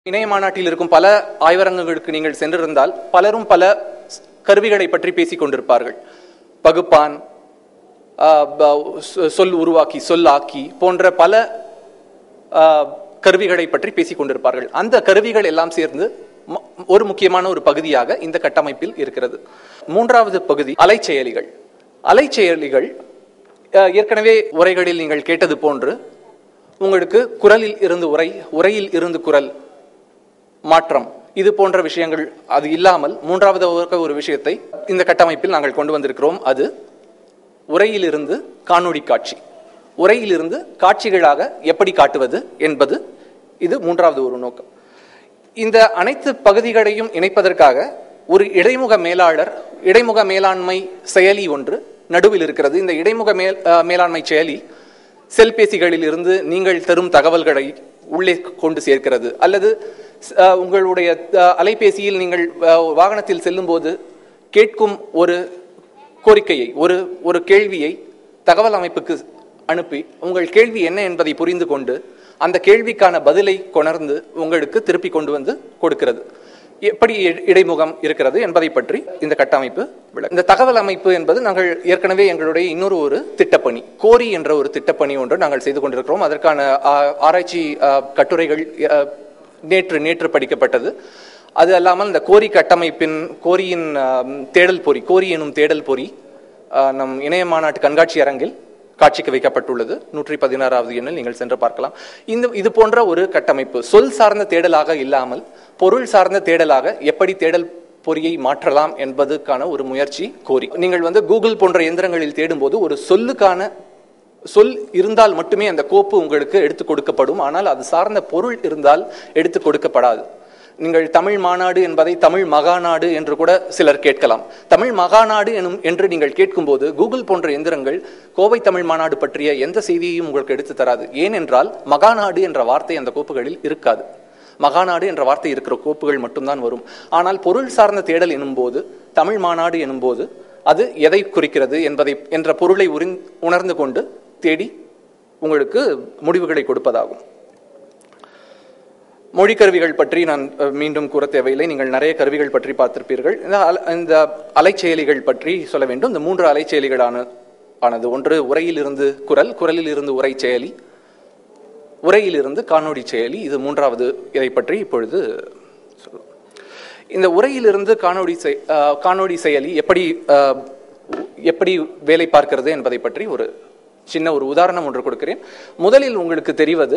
இணைய மாநாட்டில் இருக்கும் பல ஆய்வரங்குகளுக்கு நீங்கள் சென்றிருந்தால் பலரும் பல கருவிகளை பற்றி பேசிக் கொண்டிருப்பார்கள் பகுப்பான் ஆ, ப- சொ- சொல் உருவாக்கி சொல்லாக்கி போன்ற பல ஆ, கருவிகளை பற்றி பேசிக் கொண்டிருப்பார்கள் அந்த கருவிகள் எல்லாம் சேர்ந்து ம- ஒரு முக்கியமான ஒரு பகுதியாக இந்த கட்டமைப்பில் இருக்கிறது மூன்றாவது பகுதி அலைச்செயலிகள் அலைச்செயலிகள் ஆ, ஏற்கனவே உரைகளில் நீங்கள் கேட்டது போன்று உங்களுக்கு குரலில் இருந்து உரை உரையில் இருந்து குரல் மாற்றம் இது போன்ற விஷயங்கள் அது இல்லாமல் மூன்றாவது ஒரு விஷயத்தை இந்த கட்டமைப்பில் நாங்கள் கொண்டு வந்திருக்கிறோம் அது உரையிலிருந்து காணொளி காட்சி உரையிலிருந்து காட்சிகளாக எப்படி காட்டுவது என்பது இது மூன்றாவது ஒரு நோக்கம் இந்த அனைத்து பகுதிகளையும் இணைப்பதற்காக ஒரு இடைமுக மேலாளர் இடைமுக மேலாண்மை செயலி ஒன்று நடுவில் இருக்கிறது இந்த இடைமுக மேல் அஹ், மேலாண்மை செயலி செல்பேசிகளில் இருந்து நீங்கள் தரும் தகவல்களை உள்ளே கொண்டு சேர்க்கிறது அல்லது அஹ், உங்களுடைய அஹ், அலைபேசியில் நீங்கள் அஹ், வாகனத்தில் செல்லும்போது கேட்கும் ஒரு கோரிக்கையை ஒரு ஒரு கேள்வியை தகவல் அமைப்புக்கு அனுப்பி உங்கள் கேள்வி என்ன என்பதை புரிந்து கொண்டு அந்த கேள்விக்கான பதிலை கொணர்ந்து உங்களுக்கு திருப்பி கொண்டு வந்து கொடுக்கிறது எப்படி இ- இடைமுகம் இருக்கிறது என்பதை பற்றி இந்த கட்டமைப்பு விளக்கும். இந்த தகவல் அமைப்பு என்பது நாங்கள் ஏற்கனவே எங்களுடைய இன்னொரு ஒரு திட்டப்பணி கோரி என்ற ஒரு திட்டப்பணி ஒன்று நாங்கள் செய்து கொண்டிருக்கிறோம் அதற்கான ஆ, ஆராய்ச்சி ஆ, கட்டுரைகள் ஆ, நேற்று நேற்று படிக்கப்பட்டது அது அல்லாமல் இந்த கோரி கட்டமைப்பின் கோரியின் ஆம், தேடல் பொறி கோரி எனும் தேடல் பொறி ஆ, நம் இணைய மாநாட்டு கண்காட்சி அரங்கில் காட்சிக்கு வைக்கப்பட்டுள்ளது நூற்றி பதினாறாவது எண்ணில் நீங்கள் சென்று பார்க்கலாம் இந்த இது போன்ற ஒரு கட்டமைப்பு சொல் சார்ந்த தேடலாக இல்லாமல் பொருள் சார்ந்த தேடலாக எப்படி தேடல் பொறியை மாற்றலாம் என்பதுக்கான ஒரு முயற்சி கோரி நீங்கள் வந்து கூகுள் போன்ற எந்திரங்களில் தேடும்போது ஒரு சொல்லுக்கான சொல் இருந்தால் மட்டுமே அந்த கோப்பு உங்களுக்கு எடுத்து கொடுக்கப்படும் ஆனால் அது சார்ந்த பொருள் இருந்தால் எடுத்து கொடுக்கப்படாது நீங்கள் தமிழ் மாநாடு என்பதை தமிழ் மகாநாடு என்று கூட சிலர் கேட்கலாம் தமிழ் மகாநாடு எனும் என்று நீங்கள் கேட்கும்போது கூகுள் போன்ற எந்திரங்கள் கோவை தமிழ் மாநாடு பற்றிய எந்த செய்தியையும் உங்களுக்கு எடுத்து தராது ஏனென்றால் மகாநாடு என்ற வார்த்தை அந்த கோப்புகளில் இருக்காது மகாநாடு என்ற வார்த்தை இருக்கிற கோப்புகள் மட்டும்தான் வரும் ஆனால் பொருள் சார்ந்த தேடல் எனும்போது தமிழ் மாநாடு எனும்போது அது எதை குறிக்கிறது என்பதை என்ற பொருளை உறிந் உணர்ந்து கொண்டு தேடி உங்களுக்கு முடிவுகளை கொடுப்பதாகும் மொழி கருவிகள் பற்றி நான் அஹ், மீண்டும் கூற தேவையில்லை நீங்கள் நிறைய கருவிகள் பற்றி பார்த்திருப்பீர்கள் இந்த அல- இந்த அலைச்செயலிகள் பற்றி சொல்ல வேண்டும் இந்த மூன்று அலைச்செயலிகளான ஆனது ஒன்று உரையில் இருந்து குரல் குரலில் இருந்து உரை செயலி உரையில் இருந்து காணொளி செயலி இது மூன்றாவது இதை பற்றி இப்பொழுது சொல்லுவோம் இந்த உரையிலிருந்து காணொளி செய்- அஹ், காணொளி செயலி எப்படி அஹ், எப்படி வேலை பார்க்கிறது என்பதை பற்றி ஒரு சின்ன ஒரு உதாரணம் ஒன்று கொடுக்கிறேன் முதலில் உங்களுக்கு தெரிவது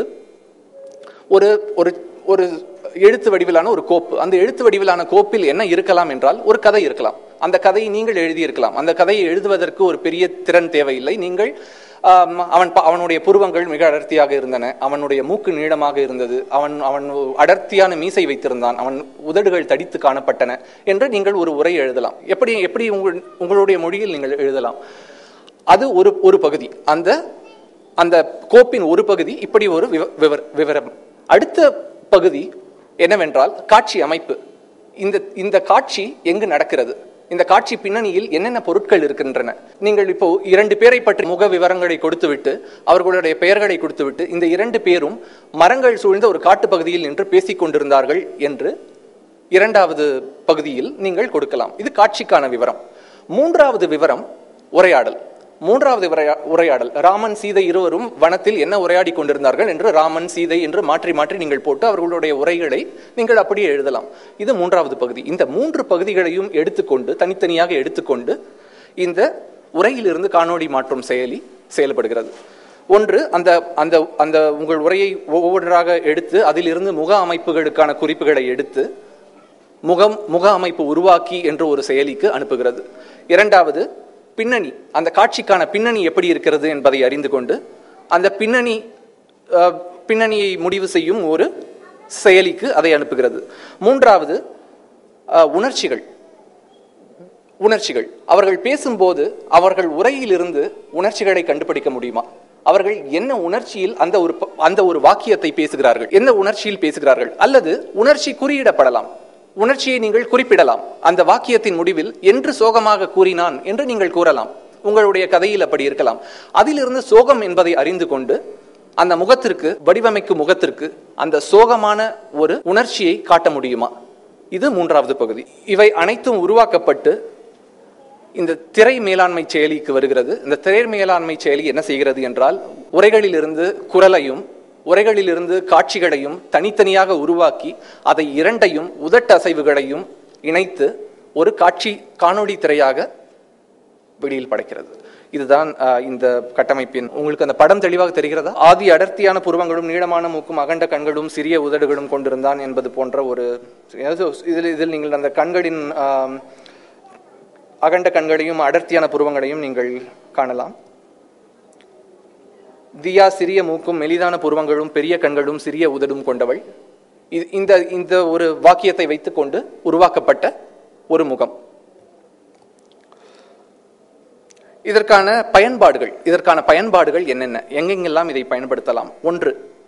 ஒரு ஒரு ஒரு எழுத்து வடிவிலான ஒரு கோப்பு அந்த எழுத்து வடிவிலான கோப்பில் என்ன இருக்கலாம் என்றால் ஒரு கதை இருக்கலாம் அந்த கதையை நீங்கள் எழுதியிருக்கலாம் அந்த கதையை எழுதுவதற்கு ஒரு பெரிய திறன் தேவையில்லை நீங்கள் ஆம், அவன் ப- அவனுடைய புருவங்கள் மிக அடர்த்தியாக இருந்தன அவனுடைய மூக்கு நீளமாக இருந்தது அவன் அவன் அடர்த்தியான மீசை வைத்திருந்தான் அவன் உதடுகள் தடித்து காணப்பட்டன என்று நீங்கள் ஒரு உரை எழுதலாம் எப்படி எப்படி உங்கள் உங்களுடைய மொழியில் நீங்கள் எழுதலாம் அது ஒரு ஒரு பகுதி அந்த அந்த கோப்பின் ஒரு பகுதி இப்படி ஒரு விவ- விவர- விவரம் அடுத்த பகுதி என்னவென்றால் காட்சி அமைப்பு இந்த இந்த காட்சி எங்கு நடக்கிறது இந்த காட்சி பின்னணியில் என்னென்ன பொருட்கள் இருக்கின்றன நீங்கள் இப்போ இரண்டு பேரை பற்றி முக விவரங்களை கொடுத்துவிட்டு அவர்களுடைய பெயர்களை கொடுத்துவிட்டு இந்த இரண்டு பேரும் மரங்கள் சூழ்ந்த ஒரு காட்டு பகுதியில் நின்று பேசிக் கொண்டிருந்தார்கள் என்று இரண்டாவது பகுதியில் நீங்கள் கொடுக்கலாம் இது காட்சிக்கான விவரம் மூன்றாவது விவரம் உரையாடல் மூன்றாவது உரையா- உரையாடல் ராமன் சீதை இருவரும் வனத்தில் என்ன உரையாடி கொண்டிருந்தார்கள் என்று ராமன் சீதை என்று மாற்றி மாற்றி நீங்கள் போட்டு அவர்களுடைய உரைகளை நீங்கள் அப்படியே எழுதலாம் இது மூன்றாவது பகுதி இந்த மூன்று பகுதிகளையும் எடுத்துக்கொண்டு தனித்தனியாக எடுத்துக்கொண்டு இந்த உரையிலிருந்து காணொளி மாற்றும் செயலி செயல்படுகிறது ஒன்று அந்த அந்த அந்த உங்கள் உரையை ஒவ்வொன்றாக எடுத்து அதிலிருந்து முக அமைப்புகளுக்கான குறிப்புகளை எடுத்து முகம் முக அமைப்பு உருவாக்கி என்று ஒரு செயலிக்கு அனுப்புகிறது இரண்டாவது பின்னணி அந்த காட்சிக்கான பின்னணி எப்படி இருக்கிறது என்பதை அறிந்து கொண்டு அந்த பின்னணி அஹ், பின்னணியை முடிவு செய்யும் ஒரு செயலிக்கு அதை அனுப்புகிறது மூன்றாவது அஹ், உணர்ச்சிகள் உணர்ச்சிகள் அவர்கள் பேசும்போது அவர்கள் உரையிலிருந்து உணர்ச்சிகளை கண்டுபிடிக்க முடியுமா அவர்கள் என்ன உணர்ச்சியில் அந்த ஒரு ப- அந்த ஒரு வாக்கியத்தை பேசுகிறார்கள் என்ன உணர்ச்சியில் பேசுகிறார்கள் அல்லது உணர்ச்சி குறியிடப்படலாம் உணர்ச்சியை நீங்கள் குறிப்பிடலாம் அந்த வாக்கியத்தின் முடிவில் என்று சோகமாக கூறினான் என்று நீங்கள் கூறலாம் உங்களுடைய கதையில் அப்படி இருக்கலாம் அதிலிருந்து சோகம் என்பதை அறிந்து கொண்டு அந்த முகத்திற்கு வடிவமைக்கும் முகத்திற்கு அந்த சோகமான ஒரு உணர்ச்சியை காட்ட முடியுமா இது மூன்றாவது பகுதி இவை அனைத்தும் உருவாக்கப்பட்டு இந்த திரை மேலாண்மை செயலிக்கு வருகிறது இந்த திரை மேலாண்மை செயலி என்ன செய்கிறது என்றால் உரைகளிலிருந்து குரலையும் உரைகளிலிருந்து காட்சிகளையும் தனித்தனியாக உருவாக்கி அதை இரண்டையும் உதட்டசைவுகளையும் இணைத்து ஒரு காட்சி காணொளி திரையாக வெளியில் படைக்கிறது இதுதான் அஹ், இந்த கட்டமைப்பின் உங்களுக்கு அந்த படம் தெளிவாக தெரிகிறதா ஆதி அடர்த்தியான புருவங்களும் நீளமான மூக்கும் அகண்ட கண்களும் சிறிய உதடுகளும் கொண்டிருந்தான் என்பது போன்ற ஒரு இதில் இதில் நீங்கள் அந்த கண்களின் ஆம், அகண்ட கண்களையும் அடர்த்தியான புருவங்களையும் நீங்கள் காணலாம் தியா சிறிய மூக்கும் மெலிதான புருவங்களும் பெரிய கண்களும் சிறிய உதடும் கொண்டவள் இது- இந்த இந்த ஒரு வாக்கியத்தை வைத்துக்கொண்டு உருவாக்கப்பட்ட ஒரு முகம் இதற்கான பயன்பாடுகள் இதற்கான பயன்பாடுகள் என்னென்ன எங்கெங்கெல்லாம் இதை பயன்படுத்தலாம் ஒன்று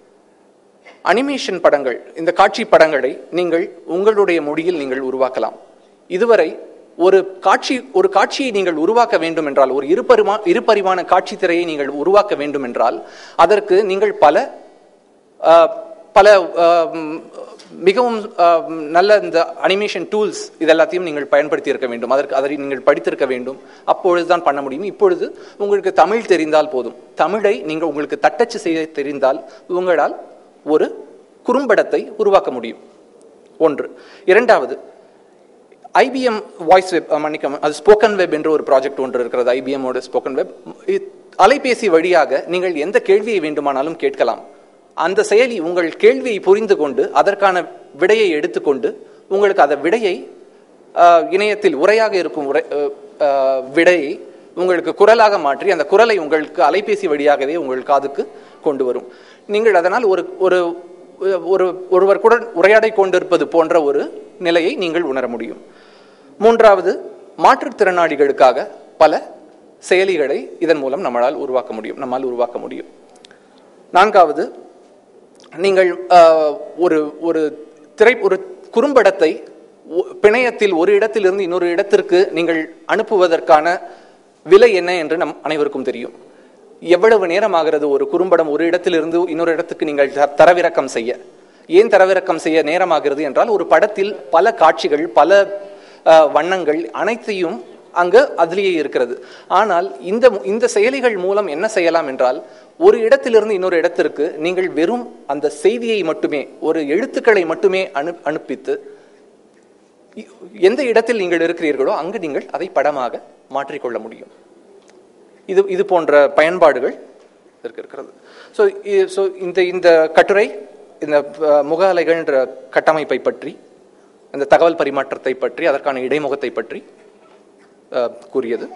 அனிமேஷன் படங்கள் இந்த காட்சி படங்களை நீங்கள் உங்களுடைய மொழியில் நீங்கள் உருவாக்கலாம் இதுவரை ஒரு காட்சி ஒரு காட்சியை நீங்கள் உருவாக்க வேண்டும் என்றால் ஒரு இருபரிமா இருபரிமாண காட்சி திரையை நீங்கள் உருவாக்க வேண்டும் என்றால் அதற்கு நீங்கள் பல ஆஹ், பல ஆஹ், ம், மிகவும் ஆஹ், நல்ல இந்த அனிமேஷன் டூல்ஸ் இதெல்லாத்தையும் நீங்கள் பயன்படுத்தி இருக்க வேண்டும் அதற்கு அதை நீங்கள் படித்திருக்க வேண்டும் அப்பொழுதுதான் பண்ண முடியும் இப்பொழுது உங்களுக்கு தமிழ் தெரிந்தால் போதும் தமிழை நீங்கள் உங்களுக்கு தட்டச்சு செய்ய தெரிந்தால் உங்களால் ஒரு குறும்படத்தை உருவாக்க முடியும் ஒன்று இரண்டாவது ஐபிஎம் வாய்ஸ் வெப் மன்னிக்க அது ஸ்போக்கன் வெப் என்ற ஒரு ப்ராஜெக்ட் ஒன்று இருக்கிறது IBM ஓட ஸ்போக்கன் வெப் அலைபேசி வழியாக நீங்கள் எந்த கேள்வியை வேண்டுமானாலும் கேட்கலாம் அந்த செயலி உங்கள் கேள்வியை புரிந்து கொண்டு அதற்கான விடையை எடுத்துக்கொண்டு உங்களுக்கு அந்த விடையை ஆஹ், இணையத்தில் உரையாக இருக்கும் உரை ஆஹ், ஆஹ், விடையை உங்களுக்கு குரலாக மாற்றி அந்த குரலை உங்களுக்கு அலைபேசி வழியாகவே உங்கள் காதுக்கு கொண்டு வரும் நீங்கள் அதனால் ஒரு ஒரு ஒரு ஒருவர் கூட உரையாடை கொண்டிருப்பது போன்ற ஒரு நிலையை நீங்கள் உணர முடியும் மூன்றாவது மாற்றுத்திறனாளிகளுக்காக பல செயலிகளை இதன் மூலம் நம்மளால் உருவாக்க முடியும் நம்மால் உருவாக்க முடியும் நான்காவது நீங்கள் ஆஹ், ஒரு ஒரு திரை ஒரு குறும்படத்தை ஒ- பிணையத்தில் ஒரு இடத்திலிருந்து இன்னொரு இடத்திற்கு நீங்கள் அனுப்புவதற்கான விலை என்ன என்று நம் அனைவருக்கும் தெரியும் எவ்வளவு நேரம் ஆகிறது ஒரு குறும்படம் ஒரு இடத்திலிருந்து இன்னொரு இடத்துக்கு நீங்கள் த- தரவிறக்கம் செய்ய ஏன் தரவிறக்கம் செய்ய நேரமாகிறது என்றால் ஒரு படத்தில் பல காட்சிகள் பல ஆஹ், வண்ணங்கள் அனைத்தையும் அங்கு அதிலேயே இருக்கிறது ஆனால் இந்த இந்த செயலிகள் மூலம் என்ன செய்யலாம் என்றால் ஒரு இடத்திலிருந்து இன்னொரு இடத்திற்கு நீங்கள் வெறும் அந்த செய்தியை மட்டுமே ஒரு எழுத்துக்களை மட்டுமே அனு அனுப்பித்து இ- எந்த இடத்தில் நீங்கள் இருக்கிறீர்களோ அங்கு நீங்கள் அதை படமாக மாற்றிக்கொள்ள முடியும் இது இது போன்ற பயன்பாடுகள் இதற்கு இருக்கிறது ஸோ ஸோ இந்த இந்த கட்டுரை இந்த அஹ், முக அலைகள்ன்ற கட்டமைப்பை பற்றி இந்த தகவல் பரிமாற்றத்தை பற்றி அதற்கான இடைமுகத்தை பற்றி அஹ், கூறியது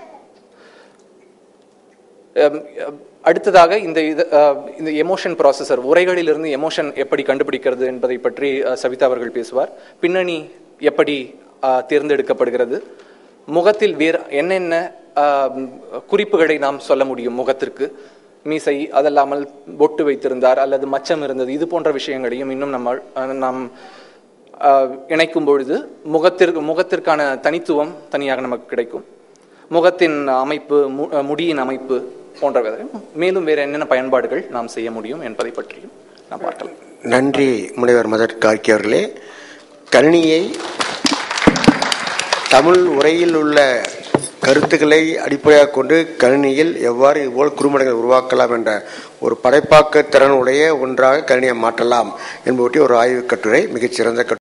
அம், அம், அடுத்ததாக இந்த இது, அஹ், இந்த எமோஷன் ப்ராசஸர் உரைகளிலிருந்து எமோஷன் எப்படி கண்டுபிடிக்கிறது என்பதை பற்றி அஹ், சவிதா அவர்கள் பேசுவார் பின்னணி எப்படி அஹ், தேர்ந்தெடுக்கப்படுகிறது முகத்தில் வேறு என்னென்ன அஹ், குறிப்புகளை நாம் சொல்ல முடியும் முகத்திற்கு மீசை அதல்லாமல் பொட்டு வைத்திருந்தார் அல்லது மச்சம் இருந்தது இது போன்ற விஷயங்களையும் இன்னும் நம்ம அஹ், நாம் அஹ், இணைக்கும் பொழுது முகத்திற்கு முகத்திற்கான தனித்துவம் தனியாக நமக்கு கிடைக்கும் முகத்தின் அமைப்பு மு- அஹ், முடியின் அமைப்பு போன்றவை மேலும் வேறு என்னென்ன பயன்பாடுகள் நாம் செய்ய முடியும் என்பதை பற்றியும் நாம் பார்க்கலாம் நன்றி முனைவர் மதர் கார்கி அவர்களே கணினியை தமிழ் உரையில் உள்ள கருத்துக்களை அடிப்படையாக கொண்டு கணினியில் எவ்வாறு இதுபோல் குறும்படங்களை உருவாக்கலாம் என்ற ஒரு படைப்பாக்க திறனுடைய ஒன்றாக கணினியை மாற்றலாம் என்பதை ஒரு ஆய்வுக் கட்டுரை மிகச்சிறந்த கட்டுரை